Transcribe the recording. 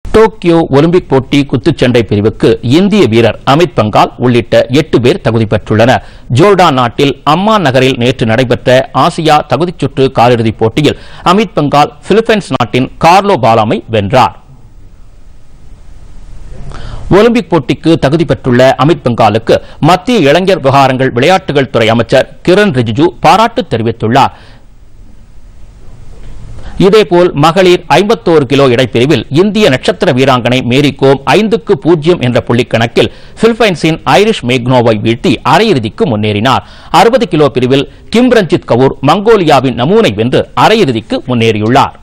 Tokyo Olympic போட்டி குத்துச்சண்டை பிரிவுக்கு இந்திய வீரர் அமித் பங்கால் உள்ளிட்ட எட்டு பேர் தகுதி பெற்றுள்ளனர் ஜோர்டான் நாட்டில் அம்மான் நகரில் நேற்று நடைபெற்ற ஆசியா தகுதிச் சுற்று காலிறுதிப் போட்டியில் அமித் பங்கால் பிலிப்பைன்ஸ் நாட்டின் கார்லோ பாலாமை வென்றார் ஒலிம்பிக் போட்டிக்கு தகுதி பெற்றுள்ள அமித் பங்காலுக்கு மத்திய இளைஞர் விவகாரங்கள் விளையாட்டுகள் துறை அமைச்சர் கிரண் ரிஜிஜு பாராட்டு தெரிவித்துள்ளார் இதேபோல் மகளிர் ஐம்பத்தோரு கிலோ இடைப்பிரிவில் இந்திய நட்சத்திர வீராங்கனை மேரி கோம் ஐந்துக்கு பூஜ்ஜியம் என்ற புள்ளிக்கணக்கில் பிலிப்பைன்ஸின் ஐரிஷ் மேக்னோவை வீழ்த்தி அரையிறுதிக்கு முன்னேறினார் அறுபது கிலோ பிரிவில் கிம் ரஞ்சித் கவுர் மங்கோலியாவின் நமூனை வென்று அரையிறுதிக்கு முன்னேறியுள்ளார்